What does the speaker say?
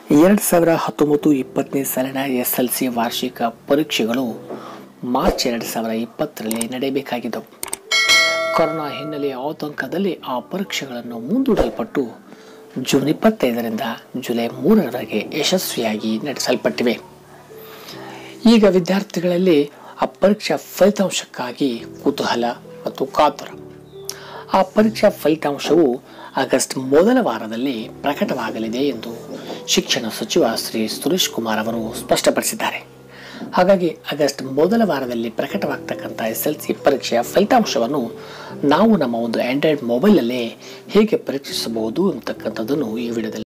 ಎರಡು ಸಾವಿರ ಹತ್ತೊಂಬತ್ತು ಇಪ್ಪತ್ತನೇ ಸಾಲಿನ ಎಸ್ ಎಲ್ ಸಿ ವಾರ್ಷಿಕ ಪರೀಕ್ಷೆಗಳು ಮಾರ್ಚ್ ಎರಡು ಸಾವಿರ ಇಪ್ಪತ್ತರಲ್ಲಿ ನಡೆಯಬೇಕಾಗಿದ್ದವು ಕೊರೋನಾ ಹಿನ್ನೆಲೆಯ ಆತಂಕದಲ್ಲಿ ಆ ಪರೀಕ್ಷೆಗಳನ್ನು ಮುಂದೂಡಲ್ಪಟ್ಟು ಜೂನ್ ಇಪ್ಪತ್ತೈದರಿಂದ ಜುಲೈ ಮೂರರವರೆಗೆ ಯಶಸ್ವಿಯಾಗಿ ನಡೆಸಲ್ಪಟ್ಟಿವೆ ಈಗ ವಿದ್ಯಾರ್ಥಿಗಳಲ್ಲಿ ಆ ಪರೀಕ್ಷಾ ಫಲಿತಾಂಶಕ್ಕಾಗಿ ಕುತೂಹಲ ಮತ್ತು ಕಾತುರ ಆ ಪರೀಕ್ಷಾ ಫಲಿತಾಂಶವು ಆಗಸ್ಟ್ ಮೊದಲ ವಾರದಲ್ಲಿ ಪ್ರಕಟವಾಗಲಿದೆ ಎಂದು ಶಿಕ್ಷಣ ಸಚಿವ ಶ್ರೀ ಸುರೇಶ್ ಕುಮಾರ್ ಅವರು ಸ್ಪಷ್ಟಪಡಿಸಿದ್ದಾರೆ ಹಾಗಾಗಿ ಆಗಸ್ಟ್ ಮೊದಲ ವಾರದಲ್ಲಿ ಪ್ರಕಟವಾಗ್ತಕ್ಕಂಥ ಎಸ್ ಎಲ್ ಸಿ ಪರೀಕ್ಷೆಯ ಫಲಿತಾಂಶವನ್ನು ನಾವು ನಮ್ಮ ಒಂದು ಆಂಡ್ರಾಯ್ಡ್ ಮೊಬೈಲಲ್ಲೇ ಹೇಗೆ ಪರೀಕ್ಷಿಸಬಹುದು ಅಂತಕ್ಕಂಥದ್ದನ್ನು ಈ ವಿಡಿಯೋದಲ್ಲಿ